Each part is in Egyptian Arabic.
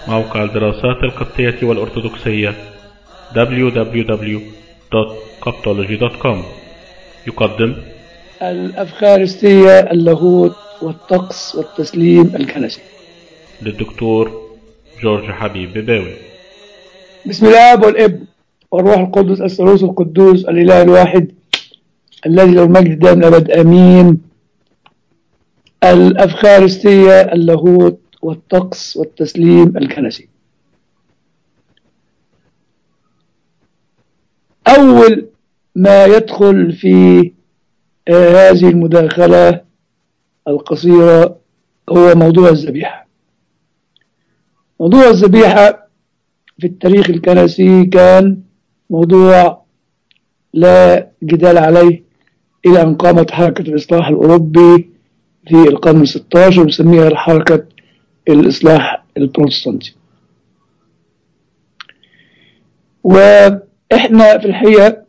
موقع الدراسات القبطية والأرثوذكسية www.coptology.com يقدم الأفخارستية اللاهوت والطقس والتسليم الكنسي للدكتور جورج حبيب بباوي بسم الآب والابن والروح القدس الثالوث القدوس الإله الواحد الذي له المجد دائم الأبد آمين الأفخارستية اللاهوت والطقس والتسليم الكنسي أول ما يدخل في آه، هذه المداخلة القصيرة هو موضوع الذبيحة موضوع الذبيحة في التاريخ الكنسي كان موضوع لا جدال عليه إلى أن قامت حركة الإصلاح الأوروبي في القرن الستاشر نسميها حركة الإصلاح البروتستانتي وإحنا في الحقيقة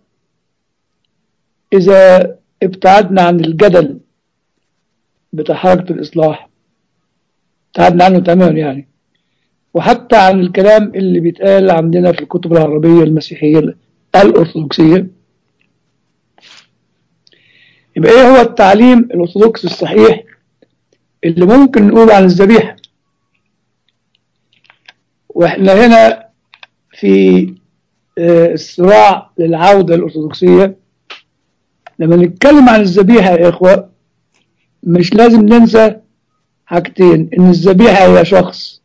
إذا ابتعدنا عن الجدل بتاع حركة الإصلاح ابتعدنا عنه تماما يعني وحتى عن الكلام اللي بيتقال عندنا في الكتب العربية المسيحية الأرثوذكسية يبقى إيه هو التعليم الأرثوذكسي الصحيح اللي ممكن نقول عن الذبيحة وإحنا هنا في آه، الصراع للعودة الأرثوذكسية لما نتكلم عن الذبيحة يا إخوة مش لازم ننسى حاجتين إن الذبيحة هي شخص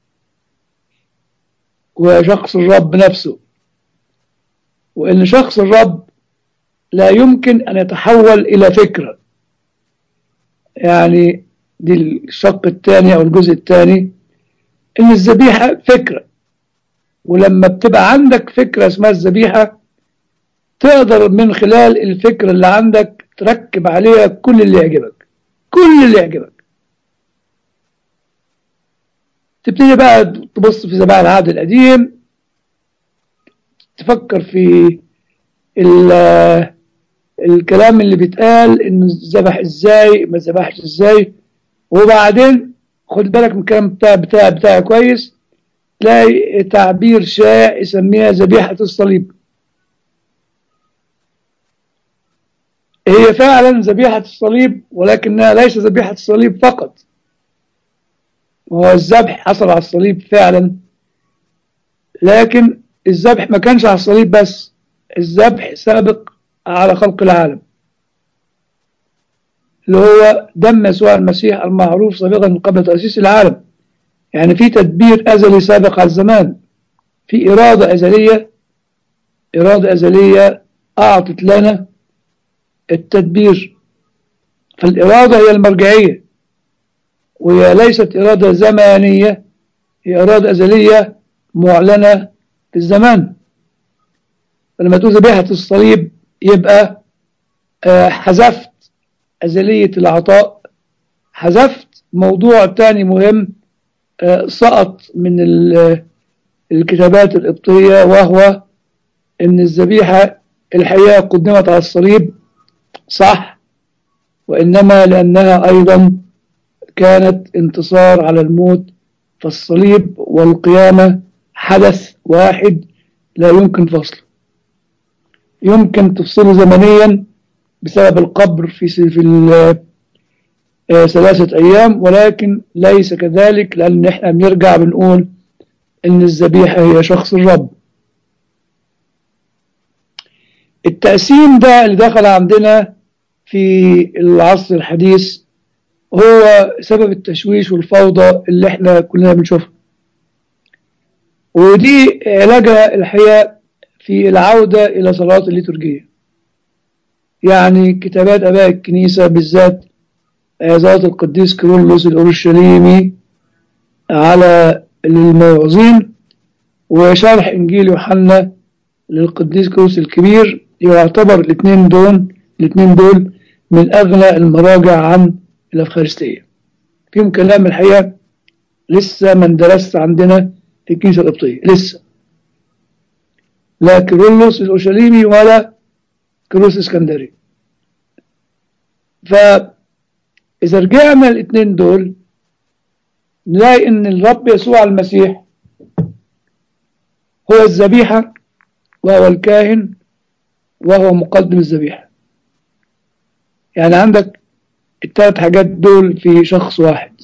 وشخص الرب نفسه وإن شخص الرب لا يمكن أن يتحول إلى فكرة يعني دي الشق الثاني أو الجزء الثاني إن الذبيحة فكرة ولما بتبقى عندك فكرة اسمها الذبيحة تقدر من خلال الفكرة اللي عندك تركب عليها كل اللي يعجبك كل اللي يعجبك تبتدي بقى تبص في زمان العهد القديم تفكر في ال- الكلام اللي بيتقال انه ذبح ازاي ما ذبحش ازاي وبعدين خد بالك من الكلام بتاع بتاع بتاع كويس تلاقي تعبير شائع يسميها ذبيحة الصليب هي فعلا ذبيحة الصليب ولكنها ليس ذبيحة الصليب فقط وهو الذبح حصل على الصليب فعلا لكن الذبح ما كانش على الصليب بس الذبح سابق على خلق العالم اللي هو دم يسوع المسيح المعروف سابقا من قبل تأسيس العالم يعني في تدبير أزلي سابق على الزمان في إرادة أزلية إرادة أزلية أعطت لنا التدبير فالإرادة هي المرجعية وهي ليست إرادة زمانية هي إرادة أزلية معلنة في الزمان فلما تقول ذبيحة الصليب يبقى آه، حذفت أزلية العطاء حذفت موضوع تاني مهم آه، سقط من ال- الكتابات القبطية وهو إن الذبيحة الحقيقة قدمت على الصليب صح وإنما لأنها أيضا كانت انتصار على الموت فالصليب والقيامة حدث واحد لا يمكن فصله يمكن تفصله زمنيا بسبب القبر في س- في ال- آه، ثلاثة أيام ولكن ليس كذلك لأن إحنا بنرجع بنقول إن الذبيحة هي شخص الرب التقسيم ده اللي دخل عندنا في العصر الحديث هو سبب التشويش والفوضى اللي احنا كلنا بنشوفها ودي علاجها الحقيقة في العودة إلى صلاة الليتورجية يعني كتابات أباء الكنيسة بالذات صلاة القديس كيرلس الأورشليمي على الموعظين وشرح إنجيل يوحنا للقديس كيرلس الكبير يعتبر الاثنين دول الاثنين دول من أغنى المراجع عن الأفخارستية فيهم كلام الحقيقة لسه ما اندرس عندنا في الكنيسة القبطية لسه لا كيرلس الأورشليمي ولا كيرلس الإسكندري فإذا رجعنا الاثنين دول نلاقي إن الرب يسوع المسيح هو الذبيحة وهو الكاهن وهو مقدم الذبيحة يعني عندك الثلاث حاجات دول في شخص واحد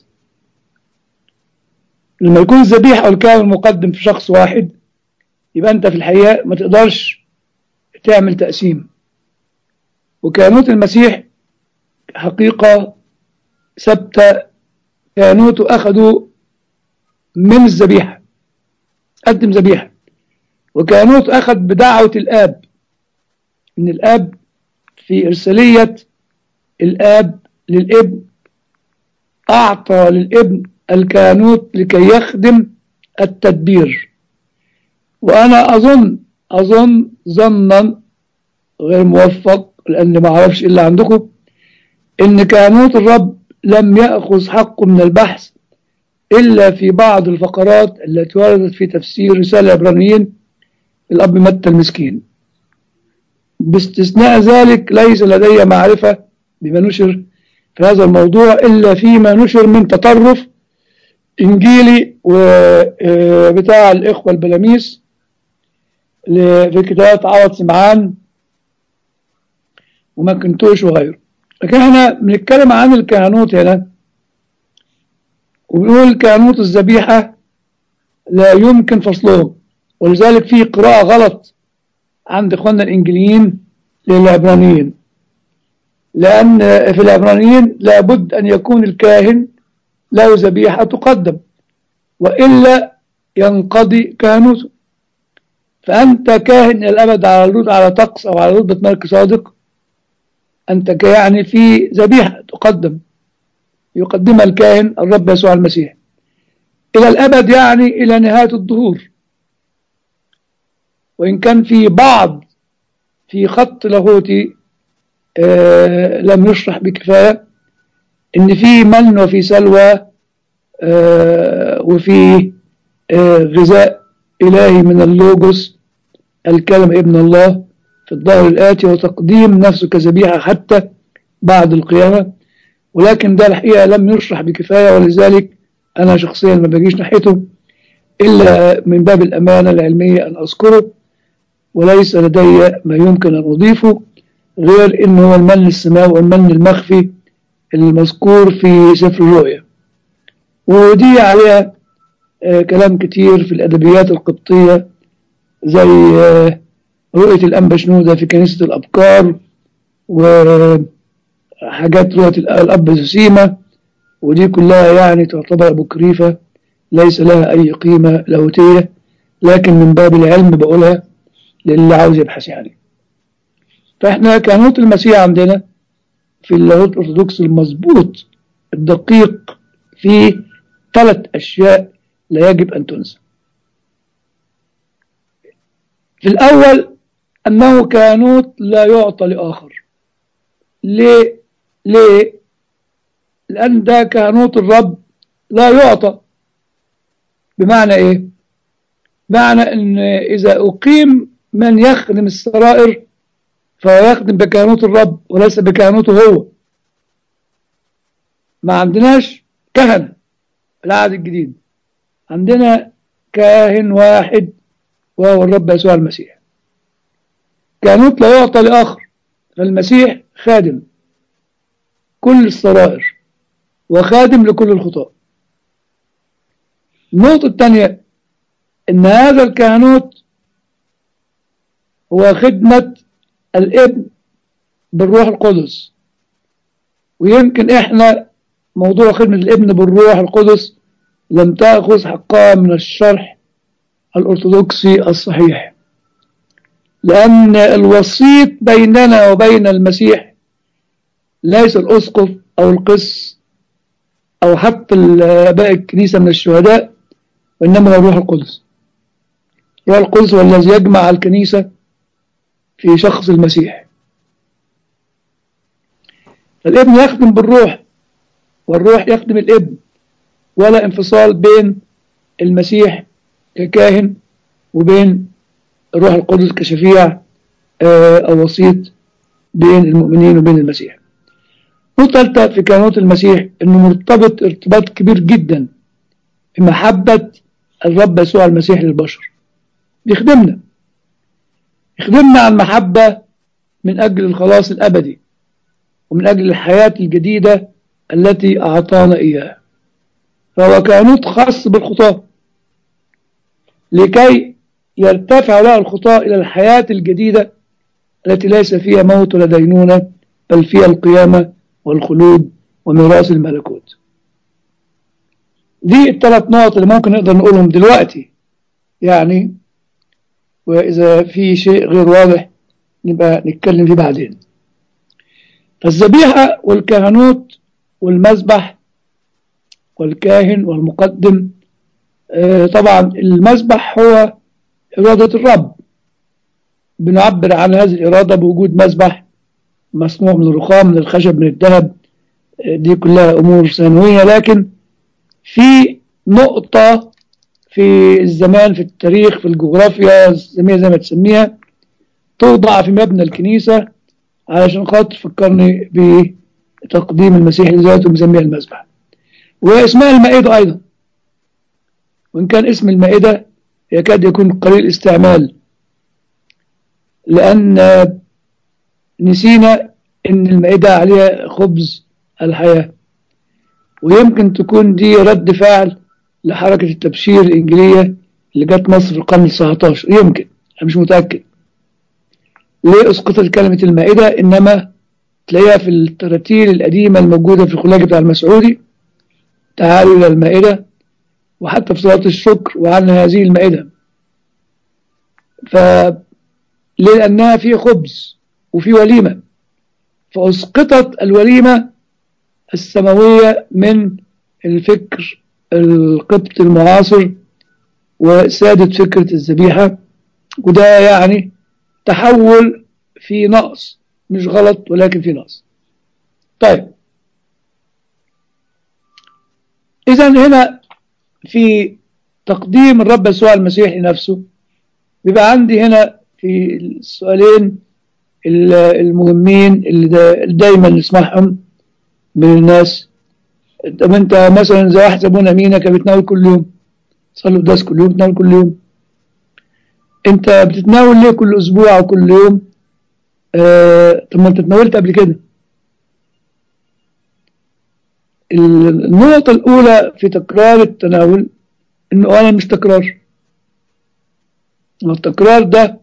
لما يكون الذبيحة أو الكاهن المقدم في شخص واحد يبقى أنت في الحقيقة ما تقدرش تعمل تقسيم وكانوت المسيح حقيقة ثابتة كانوته أخذوا من الذبيحة قدم ذبيحة وكانوت أخذ بدعوة الآب إن الآب في إرسالية الآب للابن أعطى للابن الكانوت لكي يخدم التدبير وأنا أظن أظن ظنا غير موفق لأن ما أعرفش إلا عندكم إن كانوت الرب لم يأخذ حقه من البحث إلا في بعض الفقرات التي وردت في تفسير رسالة العبرانيين الأب متى المسكين باستثناء ذلك ليس لدي معرفة بما نشر في هذا الموضوع إلا فيما نشر من تطرف إنجيلي وبتاع الإخوة البلاميس في كتابات عوض سمعان وماكنتوش وغيره لكن احنا بنتكلم عن الكهنوت هنا وبنقول كهنوت الذبيحة لا يمكن فصلهم ولذلك في قراءة غلط عند اخواننا الانجليين للعبرانيين لأن في العبرانيين لابد أن يكون الكاهن له ذبيحة تقدم وإلا ينقضي كهنوته فأنت كاهن الأبد على رود على طقس أو على رتبة ملك صادق أنت يعني في ذبيحة تقدم يقدمها الكاهن الرب يسوع المسيح إلى الأبد يعني إلى نهاية الظهور وإن كان في بعض في خط لاهوتي آه لم يشرح بكفاية إن في من وفي سلوى آه وفي آه غذاء إلهي من اللوجوس الكلمة ابن الله في الظهر الآتي وتقديم نفسه كذبيحة حتى بعد القيامة ولكن ده الحقيقة لم يشرح بكفاية ولذلك أنا شخصيا ما بجيش ناحيته إلا من باب الأمانة العلمية أن أذكره وليس لدي ما يمكن أن أضيفه غير إنه هو المن السماوي والمن المخفي المذكور في سفر الرؤيا ودي عليها آه كلام كتير في الأدبيات القبطية زي آه رؤية الأنبا شنودة في كنيسة الأبكار وحاجات رؤية الأب سوسيما ودي كلها يعني تعتبر أبو كريفة ليس لها أي قيمة لاهوتية لكن من باب العلم بقولها للي عاوز يبحث يعني فإحنا كهنوت المسيح عندنا في اللاهوت الأرثوذكس المظبوط الدقيق في ثلاث أشياء لا يجب أن تنسى في الأول أنه كانوت لا يعطى لآخر ليه؟ ليه؟ لأن ده كانوت الرب لا يعطى بمعنى إيه؟ معنى أن إذا أقيم من يخدم السرائر فهو يخدم بكهنوت الرب وليس بكهنوته هو ما عندناش كهنة في العهد الجديد عندنا كاهن واحد وهو الرب يسوع المسيح كهنوت لا يعطى لآخر فالمسيح خادم كل السرائر وخادم لكل الخطاة النقطة الثانية ان هذا الكهنوت هو خدمة الابن بالروح القدس ويمكن احنا موضوع خدمة الابن بالروح القدس لم تأخذ حقها من الشرح الأرثوذكسي الصحيح لأن الوسيط بيننا وبين المسيح ليس الأسقف أو القس أو حتى باقي الكنيسة من الشهداء وإنما هو الروح القدس الروح القدس هو الذي يجمع الكنيسة في شخص المسيح فالابن يخدم بالروح والروح يخدم الابن ولا انفصال بين المسيح ككاهن وبين الروح القدس كشفيع أو وسيط بين المؤمنين وبين المسيح نقطة ثالثة في كهنوت المسيح أنه مرتبط ارتباط كبير جدا بمحبة الرب يسوع المسيح للبشر بيخدمنا يخدمنا عن محبة من أجل الخلاص الأبدي ومن أجل الحياة الجديدة التي أعطانا إياها فهو كهنوت خاص بالخطاة لكي يرتفع له الخطاة إلى الحياة الجديدة التي ليس فيها موت ولا دينونة بل فيها القيامة والخلود وميراث الملكوت دي الثلاث نقط اللي ممكن نقدر نقولهم دلوقتي يعني وإذا في شيء غير واضح نبقى نتكلم فيه بعدين فالذبيحة والكهنوت والمذبح والكاهن والمقدم آه طبعا المذبح هو إرادة الرب بنعبر عن هذه الإرادة بوجود مذبح مصنوع من الرخام من الخشب من الذهب آه دي كلها أمور ثانوية لكن في نقطة في الزمان في التاريخ في الجغرافيا سميها زي ما تسميها توضع في مبنى الكنيسة علشان خاطر تفكرني بتقديم المسيح لذاته مسميها المذبح واسمها المائدة أيضا وإن كان اسم المائدة يكاد يكون قليل استعمال لأن نسينا إن المائدة عليها خبز الحياة ويمكن تكون دي رد فعل لحركة التبشير الإنجيلية اللي جت مصر في القرن ال 19 يمكن أنا مش متأكد ليه أسقطت كلمة المائدة إنما تلاقيها في التراتيل القديمة الموجودة في الخلاج بتاع المسعودي تعالوا إلى المائدة وحتى في صلاة الشكر وعن هذه المائدة ف لأنها في خبز وفي وليمة فأسقطت الوليمة السماوية من الفكر القبط المعاصر وسادت فكرة الذبيحة وده يعني تحول في نقص مش غلط ولكن في نقص طيب إذا هنا في تقديم الرب يسوع المسيح لنفسه بيبقى عندي هنا في السؤالين المهمين اللي دايما نسمعهم من الناس طب انت مثلا زي واحد ابونا مينا كان بيتناول كل يوم صلي قداس كل يوم بتناول كل يوم انت بتتناول ليه كل اسبوع او كل يوم آه طب ما انت اتناولت قبل كده النقطة الأولى في تكرار التناول إنه أنا مش تكرار التكرار ده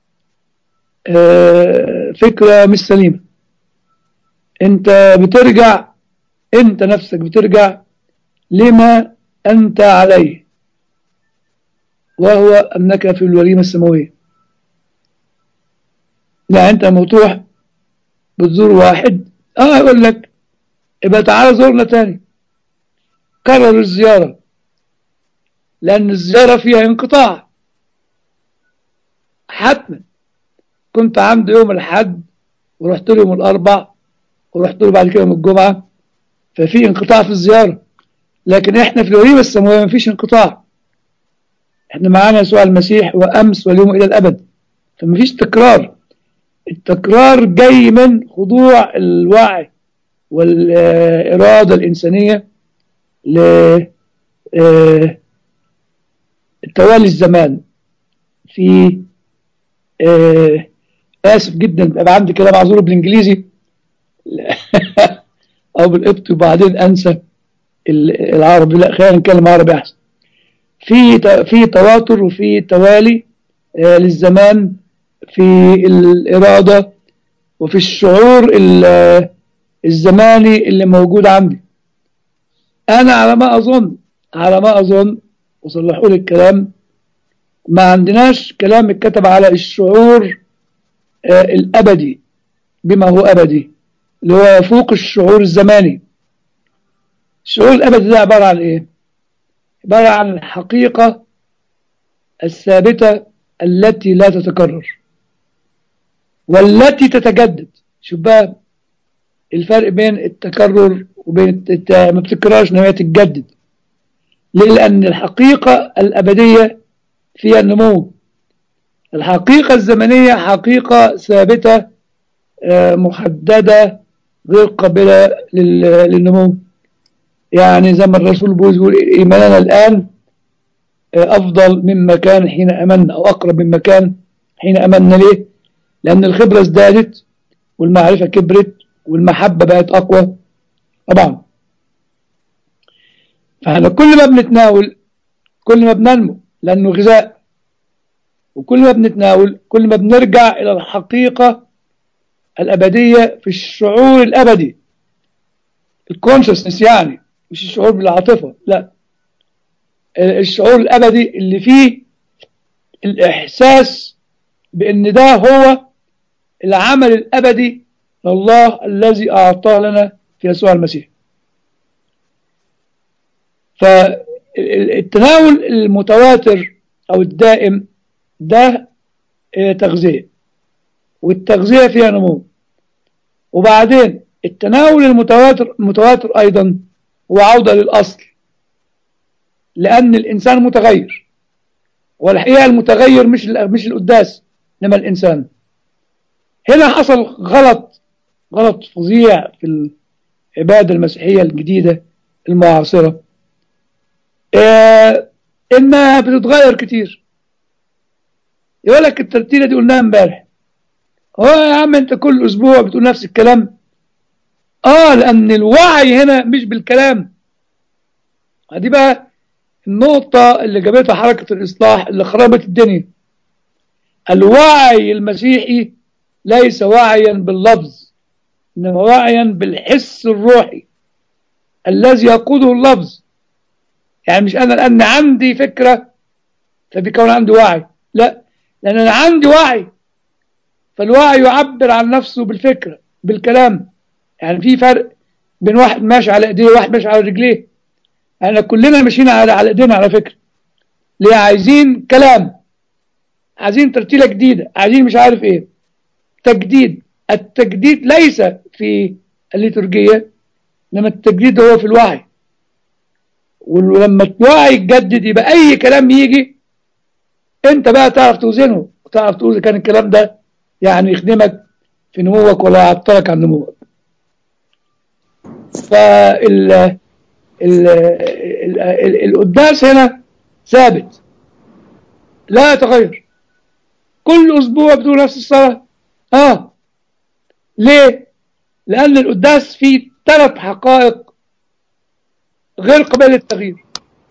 آه فكرة مش سليمة أنت بترجع أنت نفسك بترجع لما أنت عليه وهو أنك في الوليمة السماوية لا أنت لما تروح بتزور واحد آه يقول لك يبقى تعالى زورنا تاني كرر الزيارة لأن الزيارة فيها انقطاع حتما كنت عند يوم الحد ورحت له يوم الأربع ورحت له بعد كده يوم الجمعة ففي انقطاع في الزيارة لكن احنا في الوليمة السماوية مفيش انقطاع احنا معانا يسوع المسيح وأمس واليوم إلى الأبد فمفيش تكرار التكرار جاي من خضوع الوعي والإرادة الإنسانية لتوالي الزمان في آسف جدا أبقى عندي كلام معذور بالإنجليزي أو بالقبط وبعدين أنسى العربي لا خلينا نتكلم عربي أحسن في في تواتر وفي توالي للزمان في الإرادة وفي الشعور الزماني اللي موجود عندي أنا على ما أظن على ما أظن وصلحوا لي الكلام ما عندناش كلام اتكتب على الشعور آه الأبدي بما هو أبدي اللي هو يفوق الشعور الزماني الشعور الأبدي ده عبارة عن إيه؟ عبارة عن الحقيقة الثابتة التي لا تتكرر والتي تتجدد شوف بقى الفرق بين التكرر وبين الت... ما بتكررش انها تتجدد ليه لان الحقيقه الابديه فيها النمو الحقيقه الزمنيه حقيقه ثابته محدده غير قابله لل... للنمو يعني زي ما الرسول بولس بيقول ايماننا الان أفضل مما كان حين أمنا أو أقرب مما كان حين أمنا ليه؟ لأن الخبرة ازدادت والمعرفة كبرت والمحبة بقت أقوى طبعا فاحنا كل ما بنتناول كل ما بننمو لأنه غذاء وكل ما بنتناول كل ما بنرجع إلى الحقيقة الأبدية في الشعور الأبدي الكونشسنس يعني مش الشعور بالعاطفة لا الشعور الأبدي اللي فيه الإحساس بأن ده هو العمل الأبدي لله الذي أعطاه لنا في يسوع المسيح فالتناول المتواتر أو الدائم ده تغذية والتغذية فيها نمو وبعدين التناول المتواتر المتواتر أيضا هو عودة للأصل لأن الإنسان متغير والحقيقة المتغير مش مش القداس إنما الإنسان هنا حصل غلط غلط فظيع في العبادة المسيحية الجديدة المعاصرة آه إنها بتتغير كتير يقول لك الترتيلة دي قلناها امبارح هو يا عم انت كل اسبوع بتقول نفس الكلام اه لان الوعي هنا مش بالكلام دي بقى النقطة اللي جابتها حركة الإصلاح اللي خربت الدنيا الوعي المسيحي ليس وعيا باللفظ إنما وعيا بالحس الروحي الذي يقوده اللفظ يعني مش أنا لأن عندي فكرة فبيكون عندي وعي لا لأن أنا عندي وعي فالوعي يعبر عن نفسه بالفكرة بالكلام يعني في فرق بين واحد ماشي على ايديه وواحد ماشي على رجليه احنا كلنا ماشيين على على ايدينا على فكرة ليه عايزين كلام عايزين ترتيلة جديدة عايزين مش عارف ايه تجديد التجديد ليس في الليتورجية انما التجديد هو في الوعي ولما الوعي يتجدد يبقى اي كلام يجي انت بقى تعرف توزنه وتعرف تقول كان الكلام ده يعني يخدمك في نموك ولا يعطلك عن نموك فال ال... ال... ال... القداس هنا ثابت لا يتغير كل اسبوع بتقول نفس الصلاه اه ليه لان القداس فيه ثلاث حقائق غير قابله للتغيير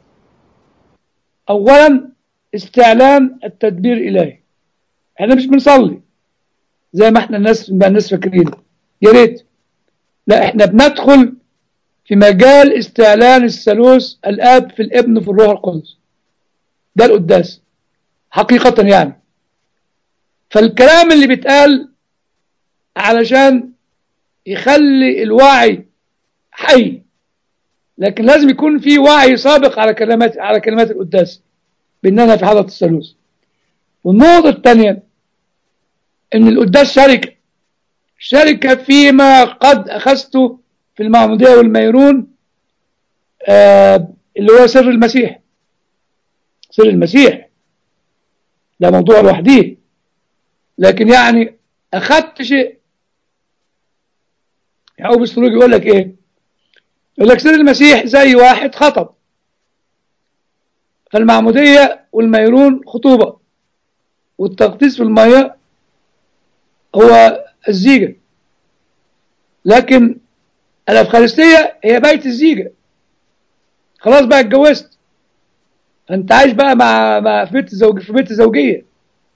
اولا استعلان التدبير الالهي احنا مش بنصلي زي ما احنا الناس ما الناس فاكرين يا ريت لا احنا بندخل في مجال استعلان الثالوث الاب في الابن في الروح القدس ده القداس حقيقة يعني فالكلام اللي بيتقال علشان يخلي الوعي حي لكن لازم يكون في وعي سابق على كلمات على كلمات القداس باننا في حضره الثالوث والنقطه الثانيه ان القداس شركه شركه فيما قد اخذته في المعموديه والميرون آه اللي هو سر المسيح سر المسيح ده موضوع لوحده لكن يعني اخذت شيء يعقوب السلوك يقول لك ايه يقول لك سر المسيح زي واحد خطب فالمعمودية والميرون خطوبة والتغطيس في المية هو الزيجة لكن الأفخارستية هي بيت الزيجة خلاص بقى اتجوزت انت عايش بقى مع, مع في بيت الزوج في بيت الزوجية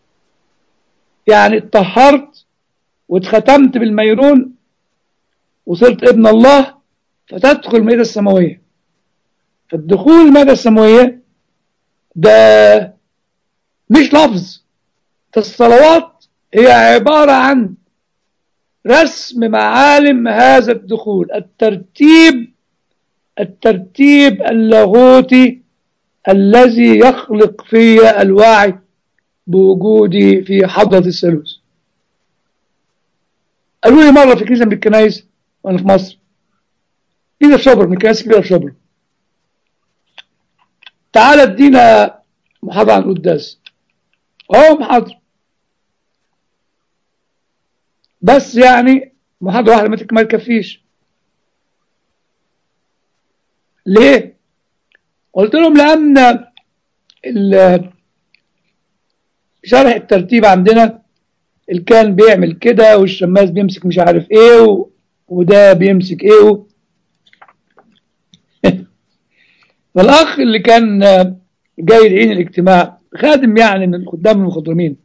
يعني اتطهرت واتختمت بالميرون وصرت ابن الله فتدخل المائدة السماوية فالدخول المائدة السماوية ده مش لفظ الصلوات هي عبارة عن رسم معالم هذا الدخول الترتيب الترتيب اللاهوتي الذي يخلق في الوعي بوجودي في حضرة الثالوث قالوا لي مرة في كنيسة من الكنايس وأنا في مصر كنيسة في شبر من الكنائس كبيرة في شبر تعالى ادينا محاضرة عن القداس اه محاضرة بس يعني محاضرة واحدة ما تكفيش ليه؟ قلت لهم لأن ال- شرح الترتيب عندنا اللي كان بيعمل كده والشماس بيمسك مش عارف ايه و... وده بيمسك ايه و... فالاخ اللي كان آه، جاي يدعيني الاجتماع خادم يعني من الخدام المخضرمين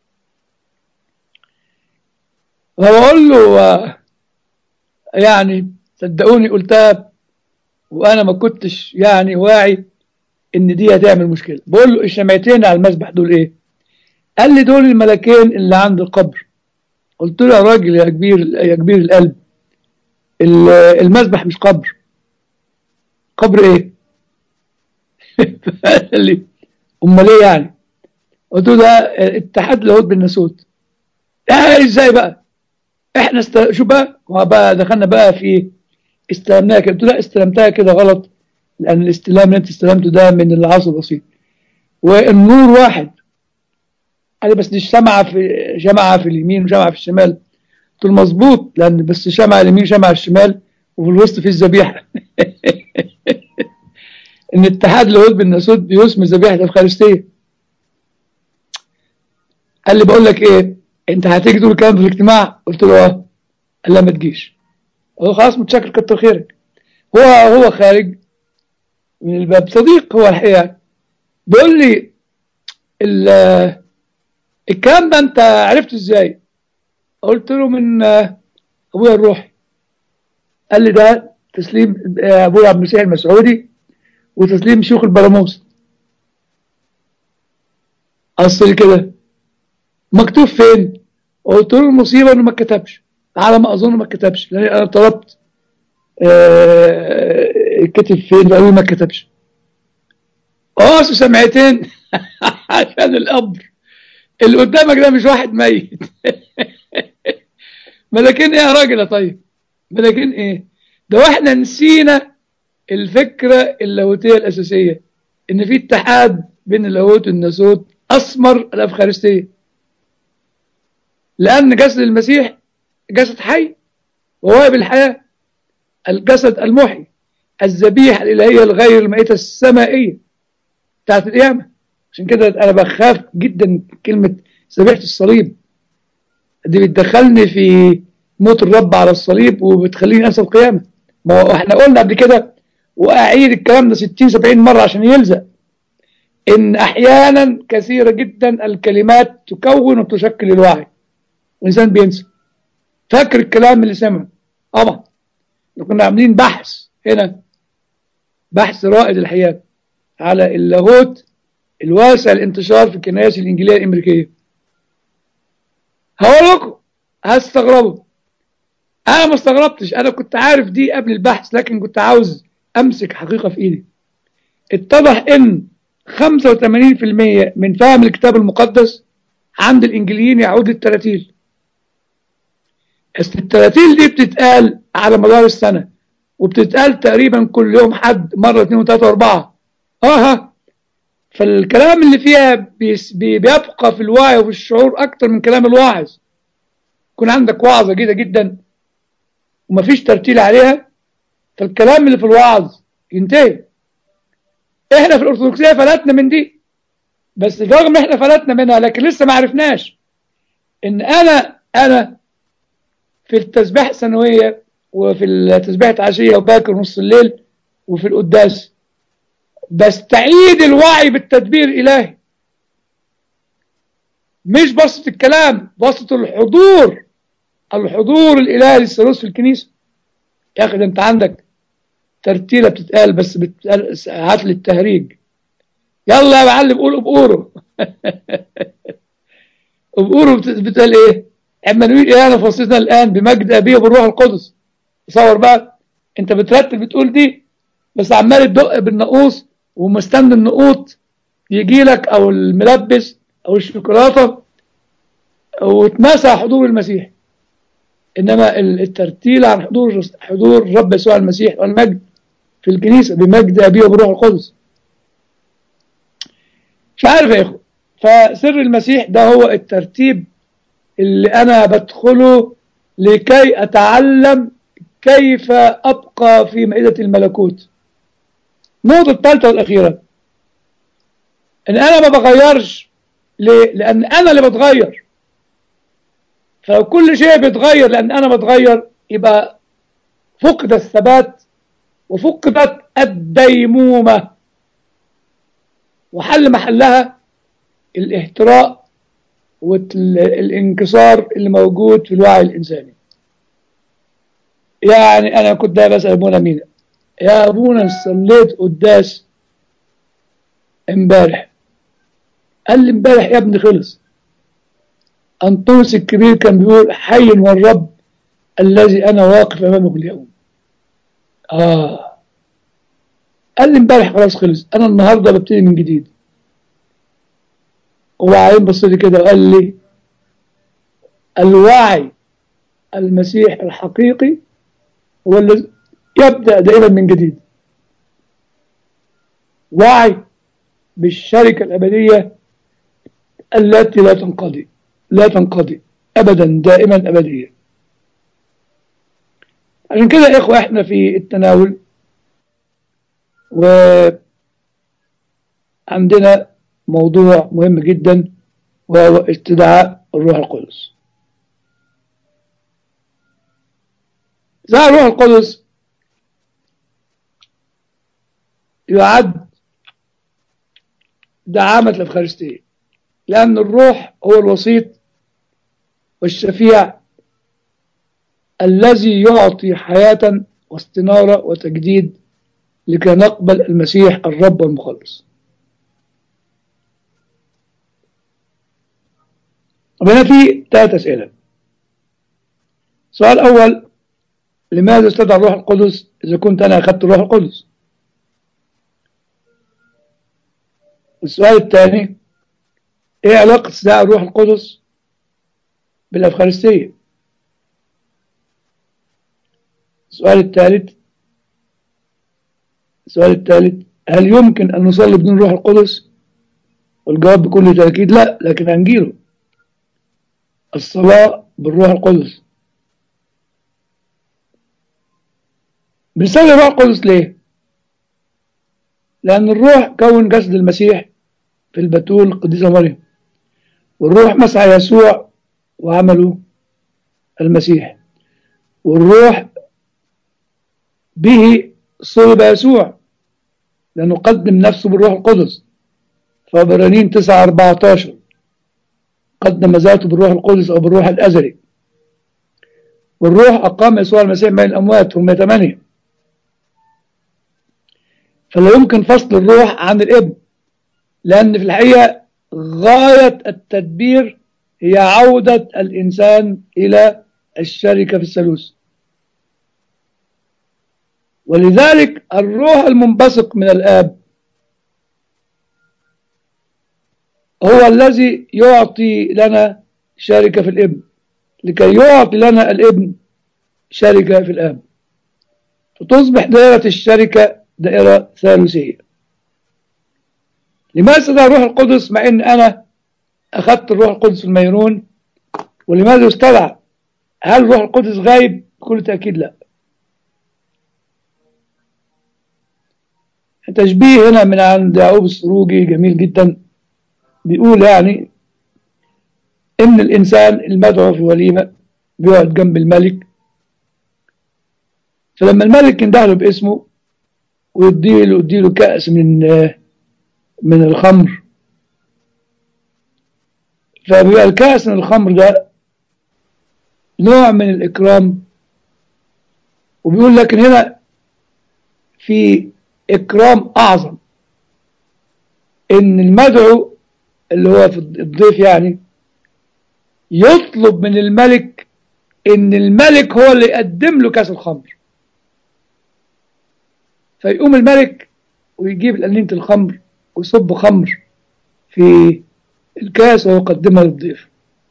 فبقول له آه، يعني صدقوني قلتها وانا ما كنتش يعني واعي ان دي هتعمل مشكله بقول له الشمعتين على المسبح دول ايه قال لي دول الملكين اللي عند القبر قلت له يا راجل يا كبير يا كبير القلب ال- المسبح مش قبر قبر ايه قال لي امال ايه يعني قلت له ده اتحاد لاهوت بالناسوت اه ازاي بقى احنا است... شو بقى هو بقى دخلنا بقى في استلمناها كده قلت له لا استلمتها كده غلط لان الاستلام اللي انت استلمته ده من العصر البسيط والنور واحد قال لي بس دي شمعة في شمعة في اليمين وشمعة في الشمال قلت له مظبوط لان بس شمعة اليمين شمعة الشمال وفي الوسط في الذبيحة ان اتحاد اليهود بالناسوت بيسمي ذبيحة الافخارستية قال لي بقول لك ايه انت هتيجي تقول الكلام في الاجتماع قلت له اه قال لا ما تجيش قال له خلاص متشكر كتر خيرك هو هو خارج من الباب صديق هو الحقيقة بيقول لي ال- الكلام ده انت عرفته ازاي قلت له من آه، ابويا الروحي قال لي ده تسليم آه، ابويا عبد المسيح المسعودي وتسليم شيوخ البراموس اصل كده مكتوب فين قلت له المصيبه انه ما كتبش على ما اظن ما كتبش لان انا طلبت آه، كتب فين فقالوا لي ما كتبش اه سمعتين عشان القبر اللي قدامك ده مش واحد ميت ملاكين ايه يا راجل يا طيب ملاكين ايه ده واحنا نسينا الفكرة اللاهوتية الأساسية إن في اتحاد بين اللاهوت والناسوت أثمر الأفخارستية لأن جسد المسيح جسد حي وهو بالحياة الجسد المحي الذبيحة الإلهية الغير المائتة السمائية بتاعت القيامة عشان كده أنا بخاف جدا كلمة ذبيحة الصليب دي بتدخلني في موت الرب على الصليب وبتخليني أنسى القيامة ما هو احنا قلنا قبل كده وأعيد الكلام ده 60 70 مرة عشان يلزق إن أحيانا كثيرة جدا الكلمات تكون وتشكل الوعي الإنسان بينسى فاكر الكلام اللي سمعه طبعا كنا عاملين بحث هنا بحث رائد الحقيقة على اللاهوت الواسع الانتشار في الكنائس الإنجيلية الأمريكية هقول لكم هتستغربوا أنا ما استغربتش أنا كنت عارف دي قبل البحث لكن كنت عاوز أمسك حقيقة في إيدي اتضح إن 85% من فهم الكتاب المقدس عند الإنجليين يعود للتراتيل بس التراتيل دي بتتقال على مدار السنة وبتتقال تقريبا كل يوم حد مرة اثنين وثلاثة وأربعة اه ها فالكلام اللي فيها بيس- بي- بيبقى في الوعي وفي الشعور أكتر من كلام الواعظ يكون عندك وعظة جيدة جدا ومفيش ترتيل عليها فالكلام اللي في الوعظ ينتهي احنا في الأرثوذكسية فلتنا من دي بس رغم احنا فلتنا منها لكن لسه ما عرفناش ان انا انا في التسبيح السنوية وفي التسبيح العشية وباكر نص الليل وفي القداس بستعيد الوعي بالتدبير الإلهي مش بسط الكلام بسط الحضور الحضور الإلهي للثالوث في الكنيسة يا أخي ده أنت عندك ترتيلة بتتقال بس بتتقال هات لي التهريج يلا يا معلم قول بقوره بقوره بت- بتقال ايه عمانويل إلهنا فصلنا الآن بمجد أبيه وبالروح القدس تصور بقى أنت بترتب بتقول دي بس عمال تدق بالنقوص ومستني النقوط يجي لك أو الملبس أو الشوكولاتة وتنسى حضور المسيح إنما ال- الترتيل عن حضور حضور الرب يسوع المسيح والمجد في الكنيسة بمجد أبيه وبالروح القدس مش عارف يا إخوة فسر المسيح ده هو الترتيب اللي أنا بدخله لكي أتعلم كيف أبقى في مائدة الملكوت النقطة الثالثة والأخيرة ان انا ما بغيرش ليه لان انا اللي بتغير فلو كل شيء بيتغير لان انا بتغير يبقى فقد الثبات وفقدت الديمومة وحل محلها الاهتراء والانكسار اللي موجود في الوعي الإنساني يعني أنا كنت دايما بسأل أبونا مين يا أبونا صليت قداس امبارح قال لي امبارح يا ابني خلص أنطونس الكبير كان بيقول حي هو الرب الذي أنا واقف أمامه اليوم آه قال لي امبارح خلاص خلص أنا النهاردة ببتدي من جديد وبعدين بص لي كده وقال لي الوعي المسيح الحقيقي هو الذي يبدأ دائما من جديد وعي بالشركة الأبدية التي لا تنقضي لا تنقضي أبدا دائما أبدية عشان كده يا إخوة إحنا في التناول وعندنا موضوع مهم جدا وهو استدعاء الروح القدس استدعاء الروح القدس يعد دعامة الأفخارستية لأن الروح هو الوسيط والشفيع الذي يعطي حياة واستنارة وتجديد لكي نقبل المسيح الرب والمخلص هنا في ثلاث أسئلة السؤال الأول لماذا استدعى الروح القدس إذا كنت أنا أخذت الروح القدس السؤال الثاني إيه علاقة استدعاء الروح القدس بالأفخارستية السؤال الثالث السؤال الثالث هل يمكن أن نصلي بدون روح القدس والجواب بكل تأكيد لا لكن هنجيله الصلاة بالروح القدس بنصلي الروح القدس ليه لأن الروح كون جسد المسيح في البتول القديسة مريم والروح مسعى يسوع وعمله المسيح والروح به صلب يسوع لأنه قدم نفسه بالروح القدس فبرانين 9 14 قدم ذاته بالروح القدس أو بالروح الأزلي والروح أقام يسوع المسيح بين الأموات هم ثمانية فلا يمكن فصل الروح عن الابن لأن في الحقيقة غاية التدبير هي عودة الإنسان إلى الشركة في الثالوث ولذلك الروح المنبثق من الآب هو الذي يعطي لنا شركة في الابن لكي يعطي لنا الابن شركة في الآب فتصبح دائرة الشركة دائرة ثالوثية لماذا استدعى الروح القدس مع ان انا اخذت الروح القدس الميرون ولماذا استدعى هل الروح القدس غايب بكل تأكيد لا تشبيه هنا من عند يعقوب السروجي جميل جدا بيقول يعني ان الانسان المدعو في وليمه بيقعد جنب الملك فلما الملك يندهله باسمه ويديله يديله كأس من من الخمر فبيبقى الكأس من الخمر ده نوع من الإكرام وبيقول لكن هنا في إكرام أعظم إن المدعو اللي هو في الضيف يعني يطلب من الملك إن الملك هو اللي يقدم له كأس الخمر فيقوم الملك ويجيب قليلة الخمر ويصب خمر في الكاس ويقدمها للضيف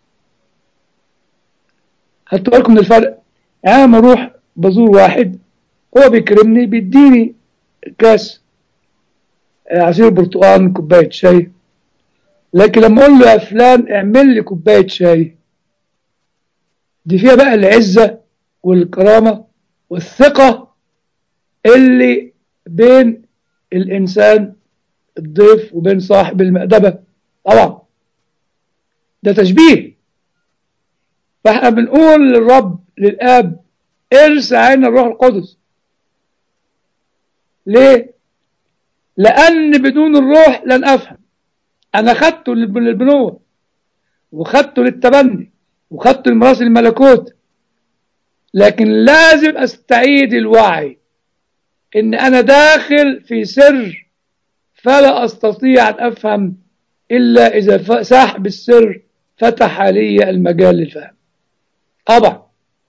خدتوا بالكم من الفرق يعني لما اروح بزور واحد هو بيكرمني بيديني كاس عصير برتقال كوبايه شاي لكن لما اقول له يا فلان اعمل لي كوبايه شاي دي فيها بقى العزه والكرامه والثقه اللي بين الانسان الضيف وبين صاحب المأدبة طبعا ده تشبيه فاحنا بنقول للرب للآب ارسى عنا الروح القدس ليه؟ لأن بدون الروح لن أفهم أنا خدته للبنوة وخدته للتبني وخدته لمراس الملكوت لكن لازم أستعيد الوعي إن أنا داخل في سر فلا أستطيع أن أفهم إلا إذا ساحب السر فتح لي المجال للفهم طبعا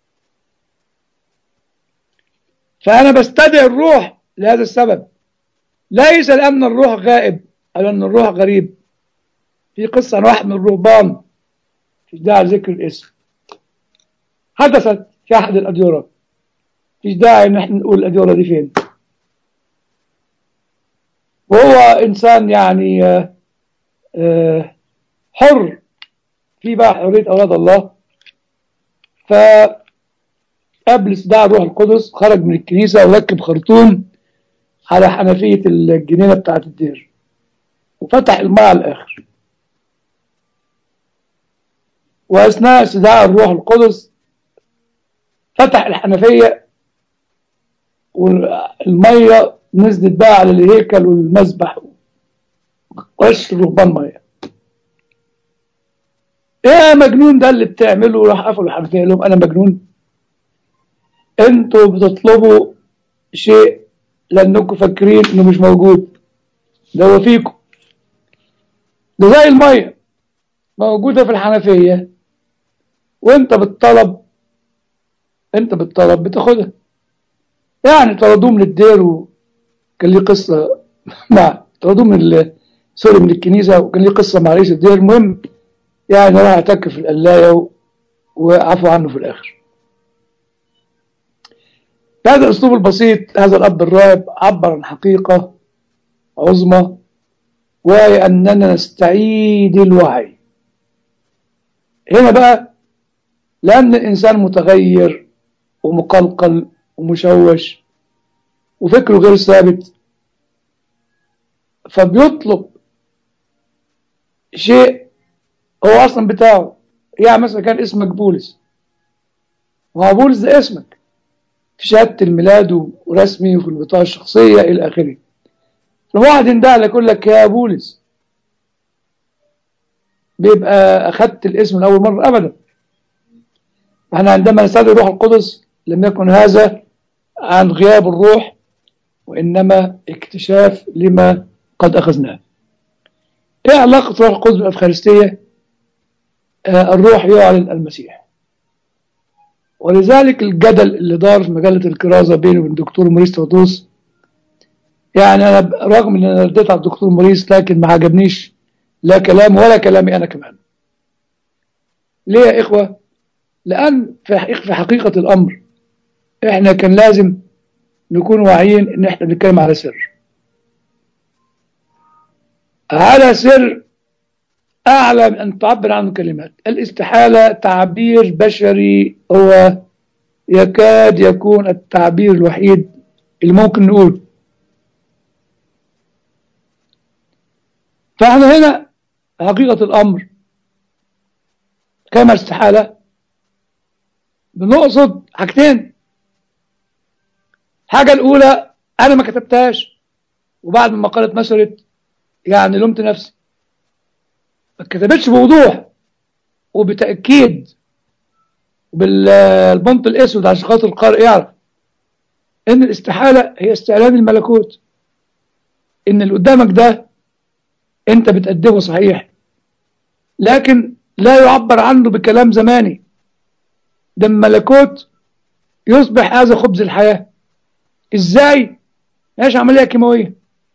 فأنا بستدعي الروح لهذا السبب ليس لأن الروح غائب أو لأن الروح غريب في قصة عن واحد من الرهبان في داعي ذكر الاسم حدثت في أحد الأديرة فيش داعي إن احنا نقول الأديرة دي فين وهو إنسان يعني آه آه حر في بقى حرية أولاد الله فقبل استدعاء الروح القدس خرج من الكنيسة وركب خرطوم على حنفية الجنينة بتاعة الدير وفتح الماء على الآخر وأثناء استدعاء الروح القدس فتح الحنفية والمية نزلت بقى على الهيكل والمسبح وقش الرهبان مية ايه مجنون ده اللي بتعمله راح قفلوا الحنفية لهم انا مجنون انتوا بتطلبوا شيء لانكم فاكرين انه مش موجود ده هو فيكم ده زي المية موجودة في الحنفية وانت بالطلب انت بالطلب بتاخدها يعني طردوه من الدير وكان ليه قصة مع طردوه من سوري من الكنيسة وكان ليه قصة مع رئيس الدير المهم يعني راح اعتكف في القلاية وعفوا عنه في الآخر بهذا الأسلوب البسيط هذا الأب الراهب عبر عن حقيقة عظمى وهي أننا نستعيد الوعي هنا بقى لأن الإنسان متغير ومقلقل ومشوش وفكره غير ثابت فبيطلب شيء هو أصلا بتاعه يعني مثلا كان اسمك بولس وهو بولس ده اسمك في شهادة الميلاد ورسمي وفي البطاقة الشخصية إلى آخره الواحد يندهلك يقول لك يا بولس بيبقى أخدت الاسم لأول مرة أبدا احنا عندما نستدعي الروح القدس لم يكن هذا عن غياب الروح وإنما اكتشاف لما قد أخذناه ايه علاقة الروح القدس بالأفخارستية آه الروح يعلن المسيح ولذلك الجدل اللي دار في مجلة الكرازة بيني وبين الدكتور موريس تودوس يعني أنا رغم أن أنا رديت على الدكتور موريس لكن ما عجبنيش لا كلامه ولا كلامي أنا كمان ليه يا إخوة لأن في حقيقة الأمر إحنا كان لازم نكون واعيين إن إحنا بنتكلم على سر على سر أعلى من أن تعبر عنه كلمات الاستحالة تعبير بشري هو يكاد يكون التعبير الوحيد اللي ممكن نقول فاحنا هنا حقيقة الأمر كما استحالة بنقصد حاجتين الحاجة الأولى أنا ما كتبتهاش وبعد ما المقالة اتنشرت يعني لومت نفسي ما اتكتبتش بوضوح وبتأكيد بالبنط الأسود عشان خاطر القارئ يعرف إن الاستحالة هي استعلان الملكوت إن اللي قدامك ده أنت بتقدمه صحيح لكن لا يعبر عنه بكلام زماني ده الملكوت يصبح هذا خبز الحياة ازاي مش عملية كيماوية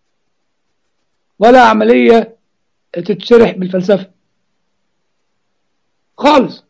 ولا عملية تتشرح بالفلسفة خالص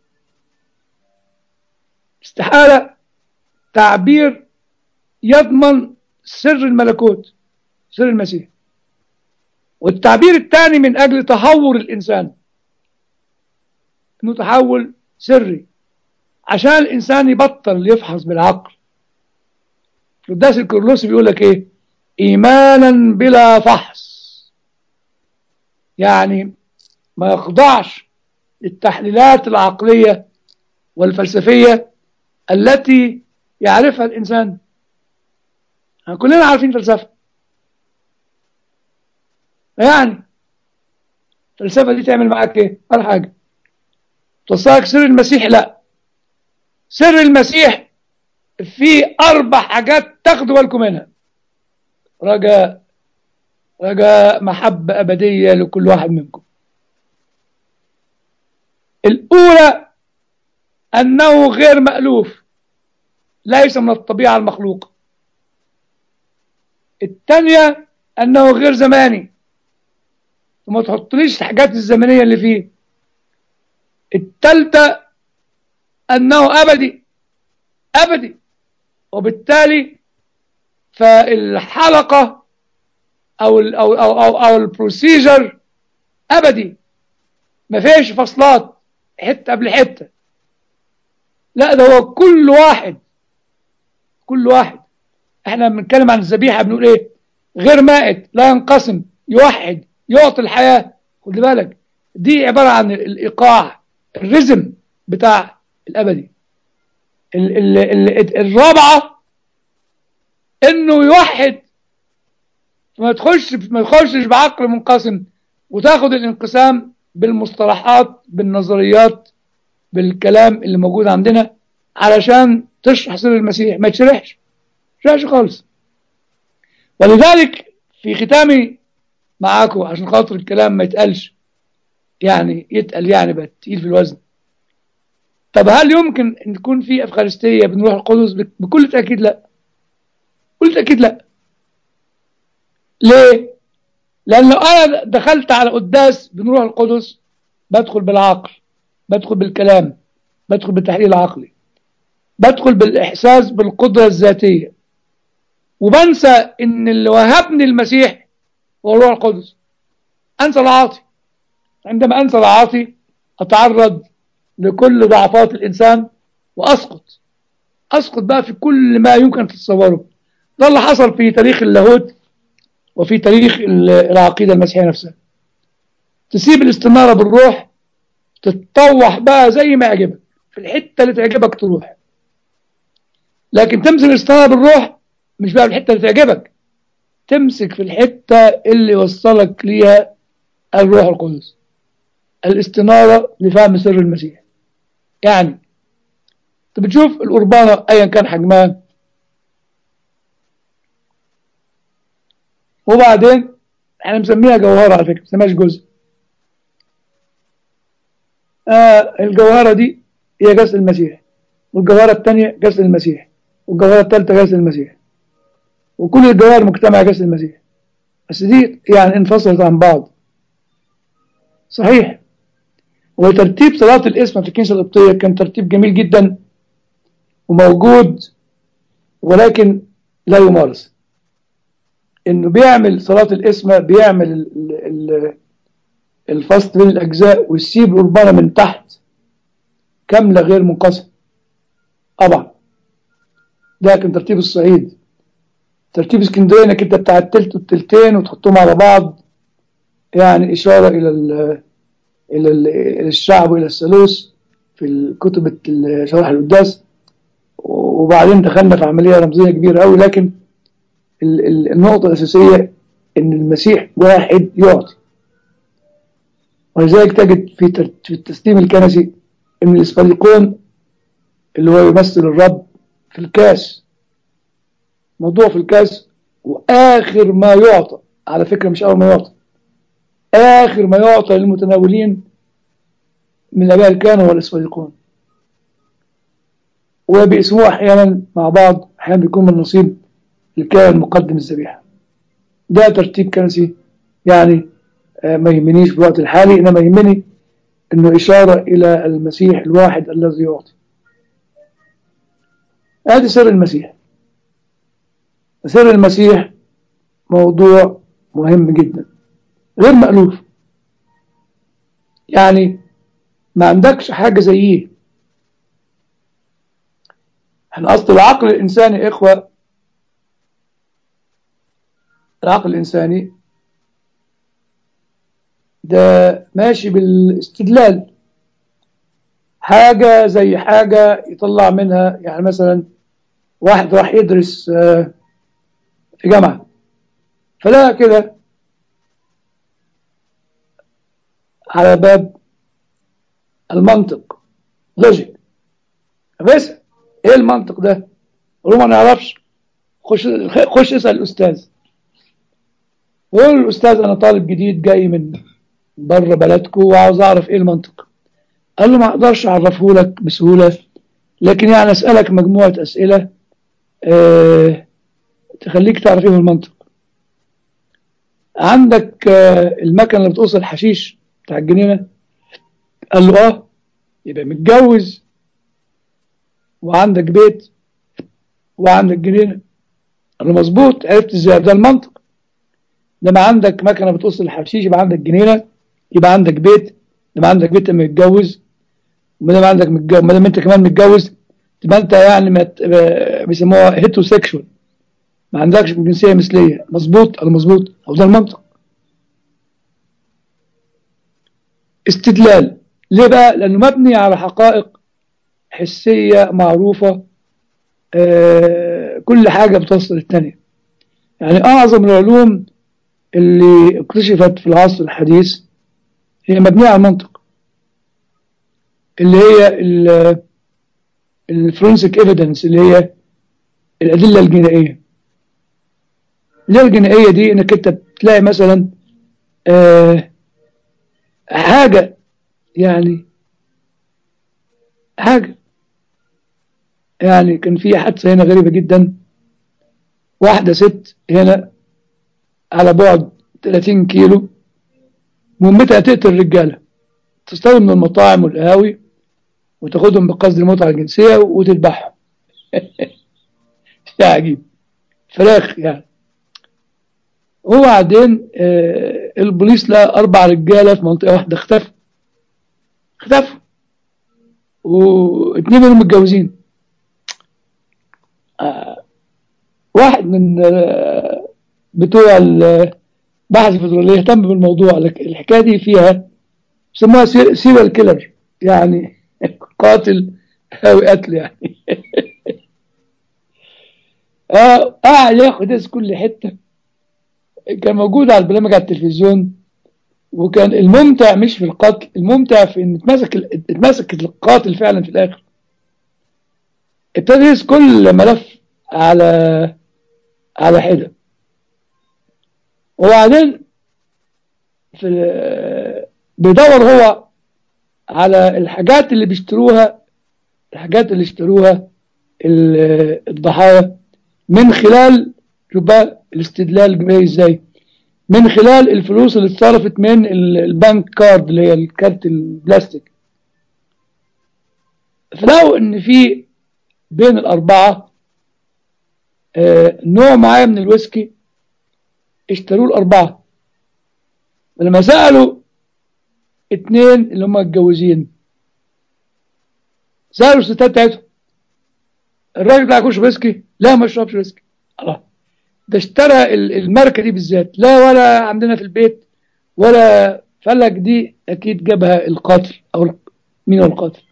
استحالة تعبير يضمن سر الملكوت سر المسيح والتعبير الثاني من أجل تهور الإنسان انه تحول سري عشان الإنسان يبطل يفحص بالعقل القداس الكرلوسي بيقول لك إيه إيمانا بلا فحص يعني ما يخضعش للتحليلات العقلية والفلسفية التي يعرفها الإنسان كلنا عارفين فلسفة يعني الفلسفة دي تعمل معاك ايه؟ ولا حاجة توصلك سر المسيح لا سر المسيح في أربع حاجات تاخدوا بالكم منها رجاء رجاء محبة أبدية لكل واحد منكم الأولى أنه غير مألوف ليس من الطبيعة المخلوقة الثانية أنه غير زماني وما تحطليش الحاجات الزمنية اللي فيه الثالثة أنه أبدي أبدي وبالتالي فالحلقة أو ال أو أو أو, أو البروسيجر أبدي ما فيش فصلات حتة قبل حتة لا ده هو كل واحد كل واحد احنا بنتكلم عن الذبيحة بنقول ايه غير مائت لا ينقسم يوحد يعطي الحياة خد بالك دي عبارة عن الإيقاع الرزم بتاع الأبدي ال ال ال الرابعة إنه يوحد ما تخش ما تخشش بعقل منقسم وتاخد الانقسام بالمصطلحات بالنظريات بالكلام اللي موجود عندنا علشان تشرح سر المسيح ما تشرحش تشرحش خالص ولذلك في ختامي معاكم عشان خاطر الكلام ما يتقالش يعني يتقل يعني بقى تقيل في الوزن طب هل يمكن ان تكون في افخارستيه بنروح القدس بكل تاكيد لا بكل تاكيد لا ليه لان لو انا دخلت على قداس بنروح القدس بدخل بالعقل بدخل بالكلام بدخل بالتحليل العقلي بدخل بالاحساس بالقدره الذاتيه وبنسى ان اللي وهبني المسيح هو الروح القدس انسى العاطي عندما انسى العاطي اتعرض لكل ضعفات الانسان واسقط اسقط بقى في كل ما يمكن تتصوره ده اللي حصل في تاريخ اللاهوت وفي تاريخ العقيده المسيحيه نفسها تسيب الاستناره بالروح تتطوح بقى زي ما يعجبك في الحته اللي تعجبك تروح لكن تمسك الاستناره بالروح مش بقى في الحته اللي تعجبك تمسك في الحته اللي وصلك ليها الروح القدس الاستناره لفهم سر المسيح يعني انت بتشوف القربانه ايا كان حجمها وبعدين احنا مسميها جوهره على فكره ما مسميهاش جزء آه الجوهره دي هي جسد المسيح والجوهره الثانيه جسد المسيح والجوهره الثالثه جسد المسيح وكل الجوهر مجتمع جسد المسيح بس دي يعني انفصلت عن بعض صحيح وترتيب صلاة الاسم في الكنيسة القبطية كان ترتيب جميل جدا وموجود ولكن لا يمارس انه بيعمل صلاة الاسم بيعمل ال ال الفصل بين الاجزاء ويسيب القربانة من تحت كاملة غير منقسم طبعا ده كان ترتيب الصعيد ترتيب اسكندريه انك انت بتاع التلت والتلتين وتحطهم على بعض يعني اشاره الى ال الى ال الى الشعب والى الثالوث في الكتب شرح القداس وبعدين دخلنا في عمليه رمزيه كبيره قوي لكن ال ال النقطه الاساسيه ان المسيح واحد يعطي ولذلك تجد في في التسليم الكنسي ان الاسفليقون اللي هو يمثل الرب في الكاس موضوع في الكاس واخر ما يعطى على فكره مش اول ما يعطى اخر ما يعطى للمتناولين من الاباء الكهنه والاسفليقون وبيقسموه احيانا مع بعض احيانا بيكون من نصيب الكاهن مقدم الذبيحه ده ترتيب كنسي يعني ما يهمنيش في الوقت الحالي انما يهمني انه اشاره الى المسيح الواحد الذي يعطي هذا سر المسيح سر المسيح موضوع مهم جدا غير مألوف يعني ما عندكش حاجة زيه احنا أصل العقل الإنساني إخوة العقل الإنساني ده ماشي بالاستدلال حاجة زي حاجة يطلع منها يعني مثلا واحد راح يدرس آه، في جامعة فلا كده على باب المنطق لوجيك بس ايه المنطق ده؟ قول له ما نعرفش خش خش اسال الاستاذ قول الاستاذ انا طالب جديد جاي من بره بلدكم وعاوز اعرف ايه المنطق قال له ما اقدرش اعرفه لك بسهوله لكن يعني اسالك مجموعه اسئله أه تخليك تعرف ايه المنطق عندك أه المكنه اللي بتوصل الحشيش بتاع الجنينه قال له اه يبقى متجوز وعندك بيت وعندك جنينه قال له مظبوط عرفت ازاي ده المنطق لما عندك مكنه بتوصل الحشيش يبقى عندك جنينه يبقى عندك بيت لما عندك بيت لما متجوز وما دام عندك متجوز ما دام انت كمان متجوز تبقى انت يعني مت... بيسموها هيتروسيكشوال ما عندكش جنسيه مثليه مظبوط قال مظبوط هو ده المنطق استدلال ليه بقى؟ لأنه مبني على حقائق حسية معروفة آه كل حاجة بتوصل الثانية يعني أعظم العلوم اللي اكتشفت في العصر الحديث هي مبنية على المنطق اللي هي الفرنسيك ايفيدنس اللي هي الأدلة الجنائية الأدلة الجنائية دي إنك أنت بتلاقي مثلا آه حاجة يعني حاجة يعني كان في حادثة هنا غريبة جدا واحدة ست هنا على بعد 30 كيلو مهمتها تقتل رجالة تستخدم من المطاعم والقهاوي وتاخدهم بقصد المتعة الجنسية وتذبحهم شيء عجيب فراخ يعني وبعدين آه البوليس لقى أربع رجالة في منطقة واحدة اختفوا اختفوا واثنين منهم متجوزين آه واحد من آه بتوع البحث الفيدرالية يهتم بالموضوع لكن الحكاية دي فيها يسموها سيريال كيلر يعني قاتل أو قتل يعني اه قاعد ياخد اس كل حته كان موجود على البرنامج على التلفزيون وكان الممتع مش في القتل الممتع في ان اتمسك اتمسك القاتل فعلا في الاخر ابتدى كل ملف على على حده وبعدين في بيدور هو على الحاجات اللي بيشتروها الحاجات اللي اشتروها الضحايا من خلال شوف بقى الاستدلال جاي ازاي من خلال الفلوس اللي اتصرفت من البنك كارد اللي هي الكارت البلاستيك فلقوا ان في بين الاربعه آه نوع معين من الويسكي اشتروه الاربعه فلما سالوا اتنين اللي هم متجوزين سالوا الستات بتاعتهم الراجل بتاعك يشرب ويسكي لا ما يشربش ويسكي الله ده اشترى الماركة دي بالذات لا ولا عندنا في البيت ولا فلك دي أكيد جابها القاتل أو مين هو القاتل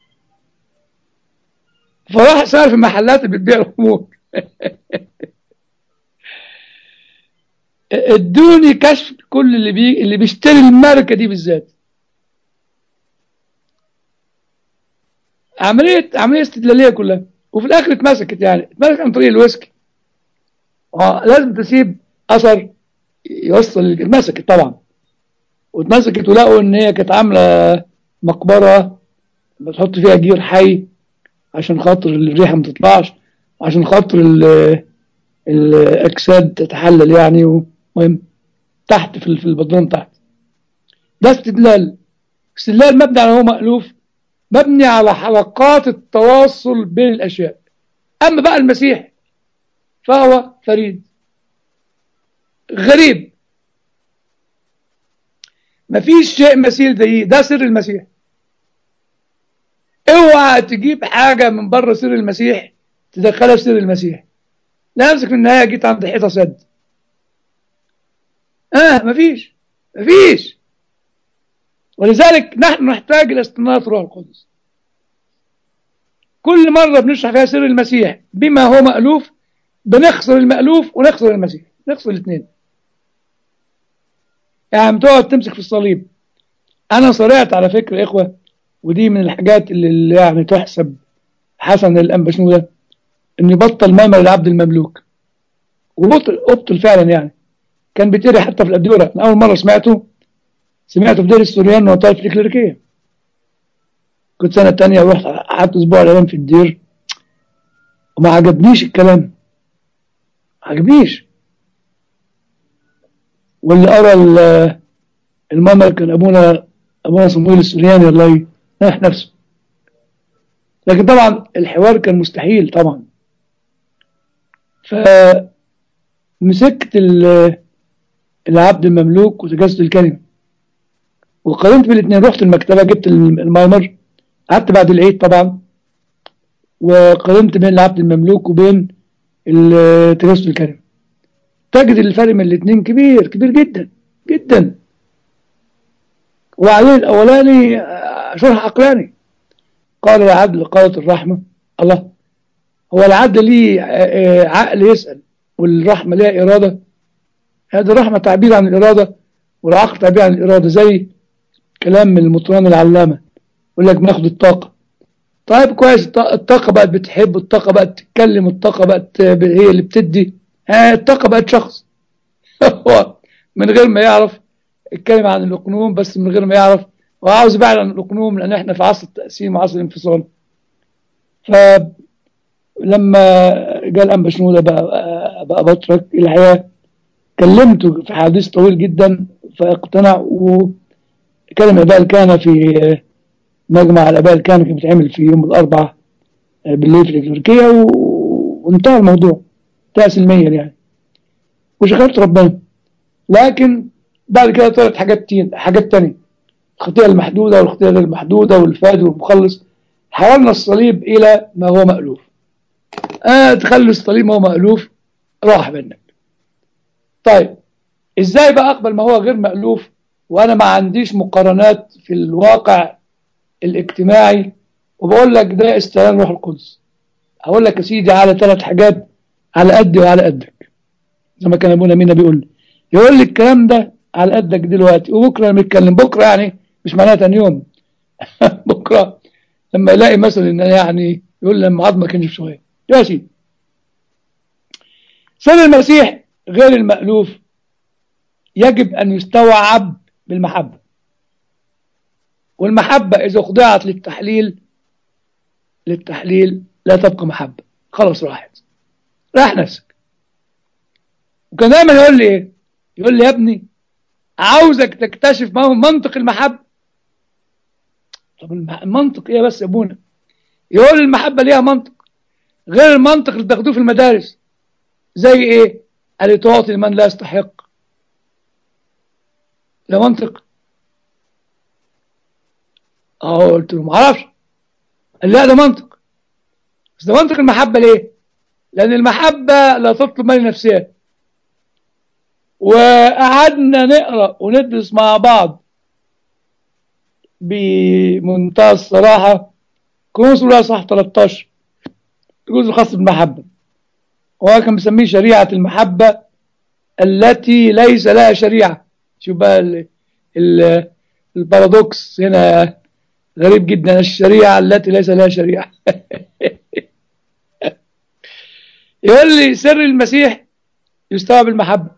فراح سأل في المحلات اللي بتبيع الخمور ادوني كشف كل اللي بي اللي بيشتري الماركة دي بالذات عملية عملية استدلالية كلها وفي الآخر اتمسكت يعني اتمسكت عن طريق الويسكي اه لازم تسيب اثر يوصل اتمسكت طبعا واتمسكت ولقوا ان هي كانت عامله مقبره بتحط فيها جير حي عشان خاطر الريحه ما تطلعش عشان خاطر الاجساد تتحلل يعني ومهم تحت في البدرون تحت ده استدلال استدلال مبني على هو مألوف مبني على حلقات التواصل بين الاشياء اما بقى المسيح فهو فريد غريب مفيش شيء مثيل زيه ده سر المسيح اوعى تجيب حاجه من بره سر المسيح تدخلها في سر المسيح لا امسك في النهايه جيت عند حيطه سد اه مفيش مفيش ولذلك نحن نحتاج إلى استنارة روح القدس كل مرة بنشرح فيها سر المسيح بما هو مألوف بنخسر المألوف ونخسر المسيح نخسر الاثنين يعني بتقعد تمسك في الصليب أنا صرعت على فكرة يا إخوة ودي من الحاجات اللي يعني تحسب حسن الأنبشنودة إنه يبطل مامر العبد المملوك وبطل أبطل فعلا يعني كان بيتقري حتى في الأديرة أنا أول مرة سمعته سمعته في دير السوريان وهو طالب في الكليريكية كنت سنة تانية ورحت قعدت أسبوع الأيام في الدير وما عجبنيش الكلام ما عجبنيش واللي أرى الممر كان أبونا أبونا صمويل السورياني الله ينح نفسه لكن طبعا الحوار كان مستحيل طبعا فمسكت العبد المملوك وتجسد الكلمة وقارنت بين الاثنين رحت المكتبة جبت المايمر قعدت بعد العيد طبعا وقارنت بين العبد المملوك وبين تجسد الكلمة تجد الفرق من الاثنين كبير كبير جدا جدا وبعدين الأولاني شرح عقلاني قال العدل قالت الرحمة الله هو العدل ليه عقل يسأل والرحمة ليها إرادة هذه الرحمة تعبير عن الإرادة والعقل تعبير عن الإرادة زي كلام من المطران العلامة يقول لك بناخد الطاقة طيب كويس الطاقة بقت بتحب الطاقة بقت تتكلم الطاقة بقت هي اللي بتدي الطاقة بقت شخص هو من غير ما يعرف اتكلم عن الأقنوم بس من غير ما يعرف وعاوز يبعد عن الأقنوم لأن احنا في عصر التقسيم وعصر الانفصال فلما جاء الأنبا شنودة بقى, بقى بطرك الحياة كلمته في حديث طويل جدا فاقتنع وكلم الآباء كان في مجمع الآباء كان كان بيتعمل في يوم الأربعاء بالليل في الكليريكية وانتهى الموضوع انتهى سلميا يعني وشكرت ربنا لكن بعد كده طلعت حاجات تين حاجات تانية الخطيئة المحدودة والخطيئة غير المحدودة والفادي والمخلص حولنا الصليب إلى ما هو مألوف آه تخلي الصليب ما هو مألوف راح منك طيب ازاي بقى اقبل ما هو غير مألوف وانا ما عنديش مقارنات في الواقع الاجتماعي وبقول لك ده استلام روح القدس هقول لك يا سيدي على ثلاث حاجات على قدي وعلى قدك زي ما كان ابونا مينا بيقول لي يقول لي الكلام ده على قدك دلوقتي وبكره لما يتكلم بكره يعني مش معناها تاني يوم بكره لما يلاقي مثلا ان يعني يقول لما عظمك ينشف شويه يا سيدي سر المسيح غير المألوف يجب أن يستوعب بالمحبة والمحبة إذا خضعت للتحليل للتحليل لا تبقى محبة خلاص راحت راح نفسك وكان دايما يقول لي ايه يقول لي يا ابني عاوزك تكتشف ما هو منطق المحبة طب المنطق ايه بس يا ابونا يقول المحبة ليها منطق غير المنطق اللي بتاخدوه في المدارس زي ايه قال تعطي لمن لا يستحق ده منطق اه قلت له ما اعرفش قال لا ده منطق بس ده منطق المحبة ليه لأن المحبة لا تطلب من نفسها وقعدنا نقرأ وندرس مع بعض بمنتهى الصراحة كنوز ولا صح 13 الجزء الخاص بالمحبة هو كان بيسميه شريعة المحبة التي ليس لها شريعة شوف بقى ال ال البارادوكس هنا غريب جدا الشريعة التي ليس لها شريعة يقول لي سر المسيح يستوعب المحبة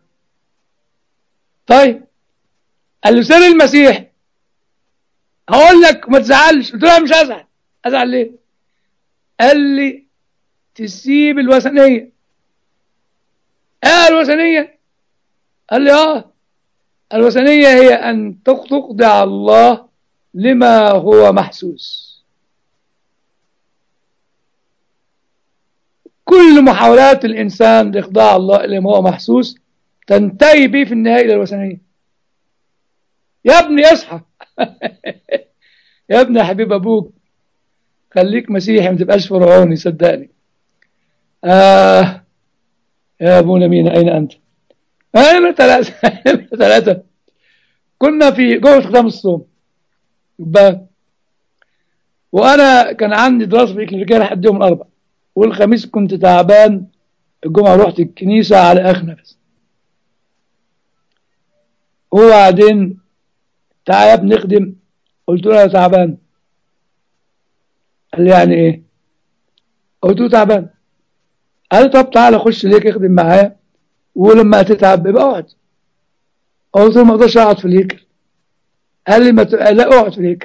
طيب قال له سر المسيح هقول لك ما تزعلش قلت له مش هزعل ازعل ليه قال لي تسيب الوثنيه اه الوثنيه قال لي اه الوثنيه هي ان تخضع الله لما هو محسوس كل محاولات الانسان لاخضاع الله لما هو محسوس تنتهي به في النهايه الى الوثنيه يا ابني اصحى يا ابني يا حبيب ابوك خليك مسيحي ما تبقاش فرعوني صدقني آه يا ابونا مين اين انت انا ثلاثة ثلاثة كنا في جوه ختام الصوم يبقى وانا كان عندي دراسه في الكلينيكيه لحد يوم الاربعاء والخميس كنت تعبان الجمعه رحت الكنيسه على اخر نفس وبعدين تعالى يا ابني نخدم قلت له انا تعبان قال لي يعني ايه قلت له تعبان قال لي طب تعالى خش ليك اخدم معايا ولما تتعب يبقى اقعد قلت له ما اقدرش اقعد في الهيكل قال لي ما ت... لا اقعد في الهيكل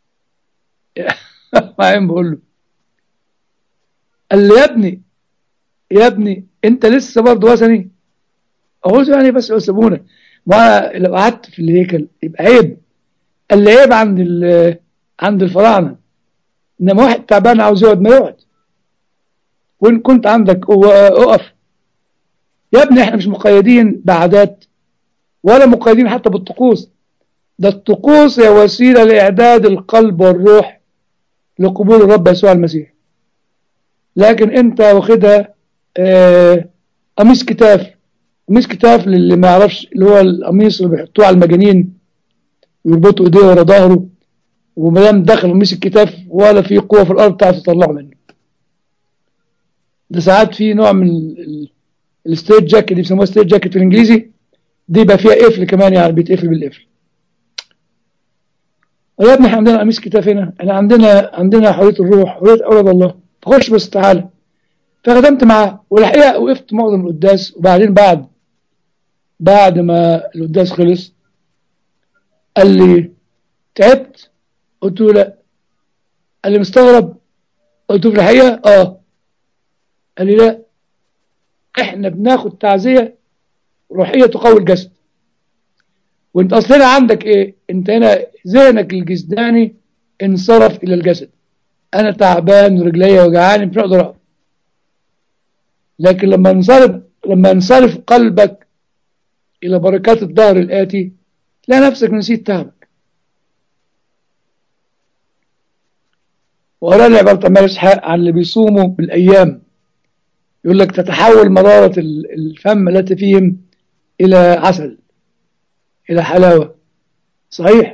بعدين بقول له قال لي يا ابني يا ابني انت لسه برضه وثني اقول له يعني بس سيبونا ما انا لو قعدت في الهيكل يبقى عيب قال لي عيب عند عند الفراعنه انما واحد تعبان عاوز يقعد ما يقعد وان كنت عندك اقف يا ابني احنا مش مقيدين بعادات ولا مقيدين حتى بالطقوس ده الطقوس هي وسيله لاعداد القلب والروح لقبول الرب يسوع المسيح لكن انت واخدها قميص كتاف قميص كتاف للي ما يعرفش اللي هو القميص اللي بيحطوه على المجانين ويربطوا ايديه ورا ظهره وما دام دخل قميص الكتاف ولا في قوه في الارض تعرف تطلعه منه ده ساعات في نوع من الستريت جاكيت اللي بيسموها ستريت جاكيت في الانجليزي دي يبقى فيها قفل كمان يعني بيتقفل بالقفل يا ابني احنا عندنا قميص كتاف هنا احنا عندنا عندنا حريه الروح حريه اولاد الله تخش بس تعالى فخدمت معاه والحقيقه وقفت معظم القداس وبعدين بعد بعد ما القداس خلص قال لي تعبت قلت له لا قال لي مستغرب قلت له في الحقيقه اه قال لي لا احنا بناخد تعزيه روحيه تقوي الجسد وانت اصلا عندك ايه انت هنا ذهنك الجسداني انصرف الى الجسد انا تعبان ورجلي وجعاني مش هقدر اقف لكن لما انصرف لما انصرف قلبك الى بركات الظهر الاتي تلاقي نفسك نسيت تعبك وقرا لي عباره عمال اسحاق عن اللي بيصوموا بالايام يقول لك تتحول مراره الفم التي فيهم الى عسل الى حلاوه صحيح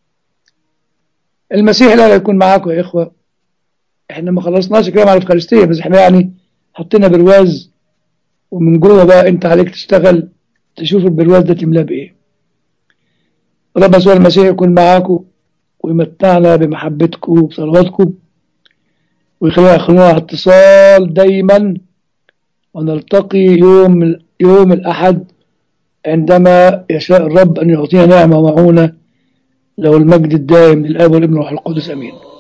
المسيح لا يكون معاكم يا اخوه احنا ما خلصناش كلام على الافخارستيه بس احنا يعني حطينا برواز ومن جوه بقى انت عليك تشتغل تشوف البرواز ده تملاه بايه رب يسوع المسيح يكون معاكم ويمتعنا بمحبتكم وبصلواتكم ويخلينا يخلونا على اتصال دايما ونلتقي يوم يوم الأحد عندما يشاء الرب أن يعطينا نعمة ومعونة له المجد الدائم للآب والابن والروح القدس أمين